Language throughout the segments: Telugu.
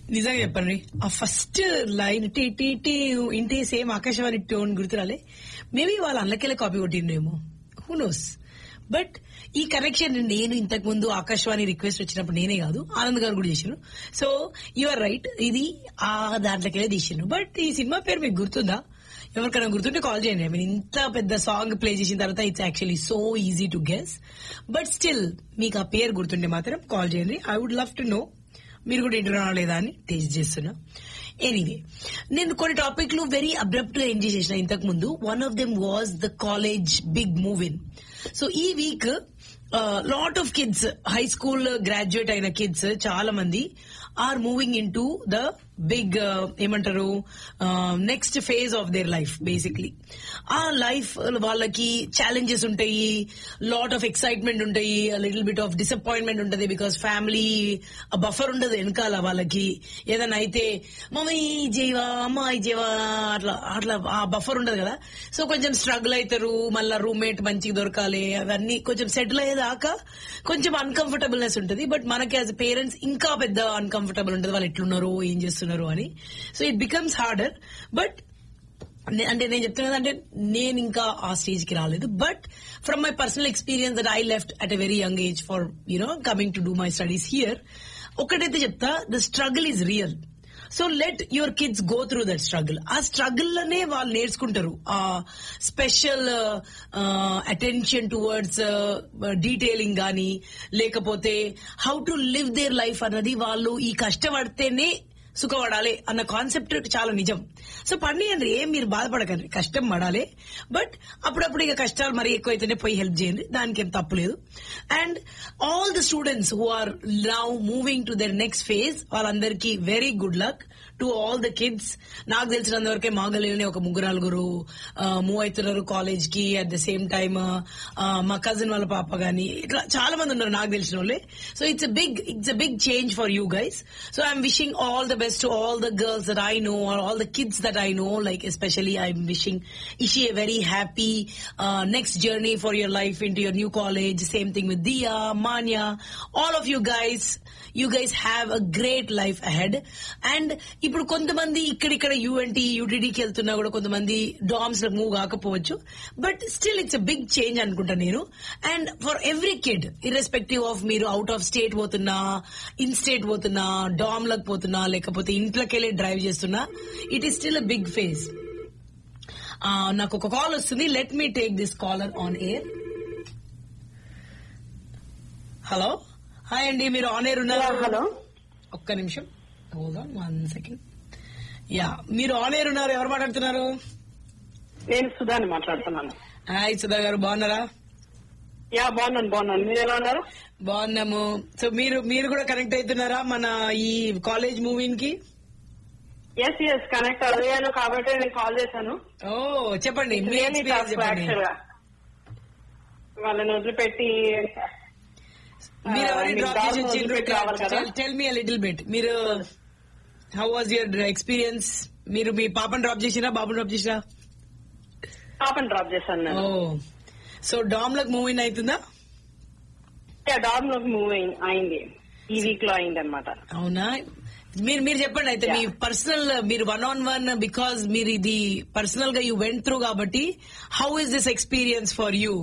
నిజంగా చెప్పండి ఆ ఫస్ట్ లైన్ టీ టీ టీ ఇంటి సేమ్ ఆకాశవాణి టోన్ గుర్తురాలే మేబీ వాళ్ళ అన్నకెళ్ళే కాపీ కొట్టిండేమో హూ నోస్ బట్ ఈ కనెక్షన్ నేను ఇంతకు ముందు ఆకాశవాణి రిక్వెస్ట్ వచ్చినప్పుడు నేనే కాదు ఆనంద్ గారు కూడా చేశారు సో యు ఆర్ రైట్ ఇది ఆ దాంట్లోకెళ్ళే తీసిండ్రు బట్ ఈ సినిమా పేరు మీకు గుర్తుందా ఎవరికైనా గుర్తుంటే కాల్ చేయండి ఐ మీన్ ఇంత పెద్ద సాంగ్ ప్లే చేసిన తర్వాత it's actually so easy to guess but still మీకు ఆ పేరు గుర్తుంటే మాత్రం కాల్ చేయండి I would love to know మీరు కూడా ఇంటున్నారా లేదా అని టేస్ట్ చేస్తున్నా ఎనీవే నేను కొన్ని టాపిక్లు వెరీ అబ్రప్ట్ గా ఎంజాయ్ చేసిన ఇంతకు ముందు one of them was the college big move in so ఈ week lot of kids high school graduate అయిన కిడ్స్ చాలా మంది are moving in to the big ఏమంటారు next phase of their life basically ఆ లైఫ్ వాళ్ళకి ఛాలెంజెస్ ఉంటాయి లాట్ ఆఫ్ ఎక్సైట్మెంట్ ఉంటాయి లిటిల్ బిట్ ఆఫ్ డిసప్పాయింట్మెంట్ ఉంటుంది బికాస్ ఫ్యామిలీ బఫర్ ఉండదు వెనకాల వాళ్ళకి ఏదైనా అయితే మమ్మీ జీవా అమ్మాయి జీవా అట్లా అట్లా ఆ బఫర్ ఉండదు కదా సో కొంచెం స్ట్రగుల్ అవుతారు మళ్ళా రూమ్మేట్ మంచిగా దొరకాలి అవన్నీ కొంచెం సెటిల్ అయ్యేదాకా కొంచెం అన్కంఫర్టబుల్నెస్ ఉంటుంది బట్ మనకి యాజ్ పేరెంట్స్ ఇంకా పెద్ద అన్కంఫర్టబుల్ ఉంటుంది వాళ్ళు ఎట్లున్నారు ఏం చేస్తున్నారు అని so it becomes harder but నే- అంటే నేను చెప్తున్నది అంటే నేను ఇంకా ఆ స్టేజ్ కి రాలేదు but from my personal experience that I left at a very young age for you know coming to do my studies here ఒకటైతే చెప్తా the struggle is real so let your kids go through that struggle ఆ స్ట్రగుల్ లోనే వాళ్ళు నేర్చుకుంటారు ఆ స్పెషల్ అటెన్షన్ టువర్డ్స్ డీటెయిలింగ్ గానీ లేకపోతే how to live their life అన్నది వాళ్ళు ఈ కష్టపడితేనే సుఖపడాలి అన్న కాన్సెప్ట్ చాలా నిజం సో పండియండి ఏం మీరు బాధపడకండి కష్టం పడాలి బట్ అప్పుడప్పుడు ఇక కష్టాలు మరీ ఎక్కువైతేనే పోయి హెల్ప్ చేయండి దానికి ఏం తప్పులేదు and all the students who are now moving to their next phase వాళ్ళందరికీ very good luck to all the kids నాకు తెలిసినంత వరకే మాగలేని ఒక ముగ్గురు నలుగురు మూవ్ అవుతున్నారు కాలేజ్ కి అట్ ద సేమ్ టైమ్ మా కజిన్ వాళ్ళ పాప గాని ఇట్లా చాలా మంది ఉన్నారు నాకు తెలిసిన వాళ్ళే so it's big it's a big change for you guys so I'm wishing all the best to all the girls that I know or all the kids that I know like especially I'm wishing Ishi a very happy next journey for your life in to your new college same thing with Diya Manya all of you guys you guys have a great life ahead and ఇప్పుడు కొంతమంది ఇక్కడిక్కడ యూఎన్టీ యూటీడీకి వెళ్తున్నా కూడా కొంతమంది డామ్స్ లో మూవ్ కాకపోవచ్చు but still it's a big change అనుకుంటా నేను and for every kid irrespective of మీరు అవుట్ ఆఫ్ స్టేట్ పోతున్నా ఇన్ స్టేట్ పోతున్నా డామ్ లకు పోతున్నా లేకపోతే ఇంట్లోకి వెళ్ళి డ్రైవ్ చేస్తున్నా it is still a big phase నాకు ఒక కాల్ వస్తుంది let me take this caller on air hello hi అండి మీరు ఆన్ ఎయిర్ ఉన్నారు హలో ఒక్క నిమిషం hold on one second yeah మీరు ఆన్ ఎయిర్ ఉన్నారు ఎవరు మాట్లాడుతున్నారు నేను సుధాని మాట్లాడుతున్నాను హాయ్ సుధా గారు బాగున్నారా యా బాగున్నాను బాగున్నాను మీరు ఎలా ఉన్నారు బాగున్నాము సో మీరు మీరు కూడా కనెక్ట్ అవుతున్నారా మన ఈ కాలేజ్ మూవీన్ కి ఎస్ ఎస్ కనెక్ట్ అయ్యాను కాబట్టి నేను కాల్ చేశాను ఓ చెప్పండి మీ Really ఎక్స్పీరియన్స్ tough చెప్పండి actual గా. వాళ్ళని వదిలిపెట్టి మీరు ఆ, ఎవరిని మీకు డ్రాప్ దారిలో చేసి వదిలిపెట్టి రావాలి కదా టెల్ మీ లిటిల్ బిట్ మీరు హౌ వాజ్ యువర్ ఎక్స్పీరియన్స్ మీరు మీ పాపని డ్రాప్ చేసినా బాబుని డ్రాప్ చేసినా పాపని డ్రాప్ చేశాను నేను ఓ సో డామ్ లకు మూవీన్ అవుతుందా డాగ్ లోకి మూవ్ అయింది ఈ వీక్ లో అయింది అనమాట అవునా మీరు మీరు చెప్పండి అయితే మీ Yeah. పర్సనల్ మీరు వన్ ఆన్ వన్ బికాస్ మీరు ఇది పర్సనల్ గా యూ వెంట్ త్రూ కాబట్టి how is this experience for you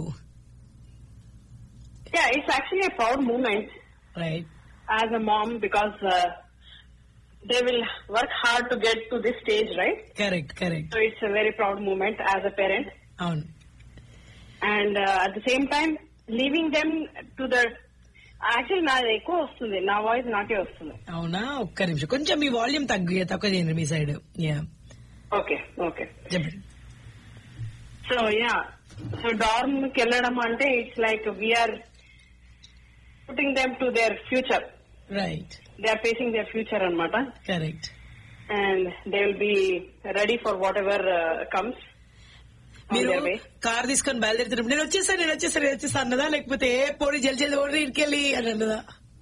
yeah it's actually a proud moment right as a mom because they will work hard to get to this stage right correct correct so it's a very proud moment as a parent అవును and at the same time leaving them to the actually నాది ఎక్కువ వస్తుంది నా వాయిస్ నాకే వస్తుంది అవునా ఒక్క నిమిషం కొంచెం మీ వాల్యూమ్ తగ్గి తక్కువ చేయండి మీ సైడ్ యా ఓకే ఓకే చెప్పండి సో యా సో డార్మ్ కి వెళ్ళడం అంటే it's like we're putting them to their future right they are facing their future అనమాట correct and they will be ready for whatever comes మీరు కార్ తీసుకొని బయలుదేరుతున్నప్పుడు నేను వచ్చేసాను నేను వచ్చేసాను నేను వచ్చేసాను అన్నదా లేకపోతే ఏ పోనీ జల్ జల్ది ఓడి ఇంటికెళ్ళి అని అన్నదా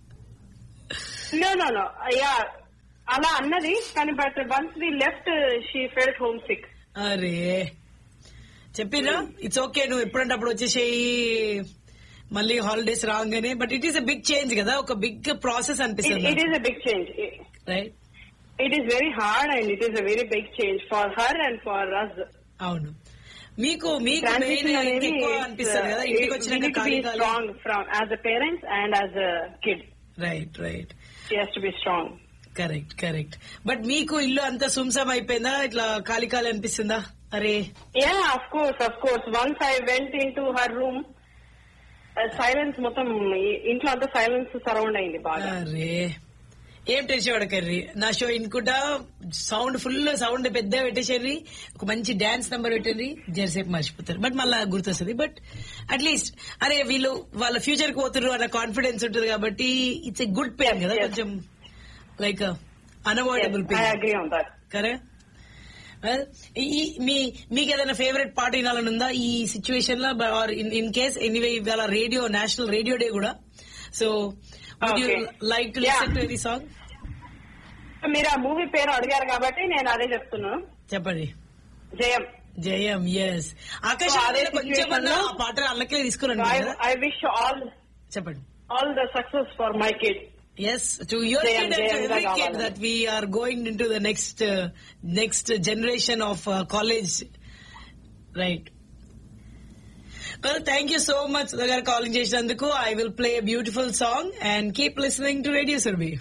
నో నో నో యా అలా అన్నది కానీ but once we left she felt homesick అరే చెప్పిరా ఇట్స్ ఓకే నువ్వు ఎప్పుడంటే అప్పుడు వచ్చేసేయి మళ్ళీ హాలిడేస్ రాగానే but it is a big change కదా ఒక బిగ్ ప్రాసెస్ ఇట్ అనిపిస్తుంది is a big change right It is very hard and it is a very big change for her and for us. అవును మీకు మీకు మెయిన్ Transition అనేది ఎక్కువ is, అనిపిస్తుంది కదా uh, ఇంటికి we వచ్చినాక need to ఖాళీ be ఖాళీ strong from as a parents and as a kid. Right right She has to be strong. Correct correct but మీకు ఇల్లు అంతా సుంసం అయిపోయిందా ఇట్లా ఖాళీ ఖాళీ అనిపిస్తుందా అరే Yeah, of course, of course. Once I went into her room, silence మొత్తం ఈ- ఇంట్లో అంతా సైలెన్స్ సరౌండ్ అయింది బాగా అరే ఏం టెన్షన్ పడకర్రి నా షో ఇన్కుంటా సౌండ్ ఫుల్ సౌండ్ పెద్ద పెట్టేసేర్రి ఒక మంచి డాన్స్ నెంబర్ పెట్టండి జరసేపు మర్చిపోతారు బట్ మళ్ళా గుర్తొస్తుంది బట్ అట్లీస్ట్ అరే వీళ్ళు వాళ్ళ ఫ్యూచర్ కి పోతున్నారు అన్న కాన్ఫిడెన్స్ ఉంటుంది కాబట్టి ఇట్స్ ఎ గుడ్ పెయిన్ కదా Yes. కొంచెం like unavoidable I pain agree on that కరే Well, ఈ మీ మీకు ఏదైనా ఫేవరెట్ పాట వినాలని ఉందా ఈ సిచ్యువేషన్ లో ఆర్ ఇన్ కేస్ ఎనీవే ఇవాళ రేడియో నేషనల్ రేడియో డే కూడా so would you Okay. Like to Yeah. Listen to any song మీరు ఆ మూవీ పేరు అడిగారు కాబట్టి నేను అదే చెప్తున్నాను చెప్పండి జయం జయం ఎస్ ఆకాశ So, అదే కొంచెం situation లో- ఆ పాట అల్లకే తీసుకురండి కదా ఐ విష్ ఆల్ చెప్పండి all the success for my kids to your Jayam, kid Jayam and గా ఎవరీ కిడ్ కావాలని. That we're going in to the next next generation of college right well thank you so much గారు కాలింగ్ చేసినందుకు I will play beautiful song and keep listening to radio Surbhi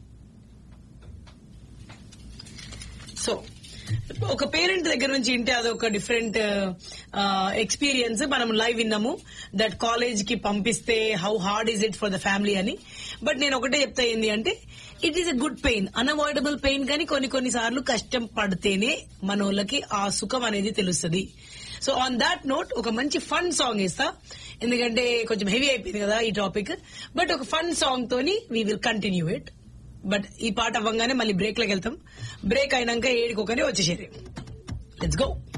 so ఒక పేరెంట్ దగ్గర నుంచి వింటే అదొక డిఫరెంట్ ఎక్స్పీరియన్స్ మనం లైవ్ విన్నాము దట్ కాలేజ్ కి పంపిస్తే how hard is it for the family అని బట్ నేను ఒకటే చెప్తా ఏంది అంటే it is a good pain unavoidable pain కానీ కొన్ని కొన్ని సార్లు కష్టం పడితేనే మన వాళ్ళకి ఆ సుఖం అనేది తెలుస్తుంది సో ఆన్ దాట్ నోట్ ఒక మంచి ఫన్ సాంగ్ ఇస్తా ఎందుకంటే కొంచెం హెవీ అయిపోయింది కదా ఈ టాపిక్ బట్ ఒక ఫన్ సాంగ్ తోని we will continue it but ఈ పాట అవ్వగానే మళ్ళీ బ్రేక్ లోకి వెళ్తాం బ్రేక్ అయినాక ఏడుకోకనే వచ్చేసేది లెట్స్ గో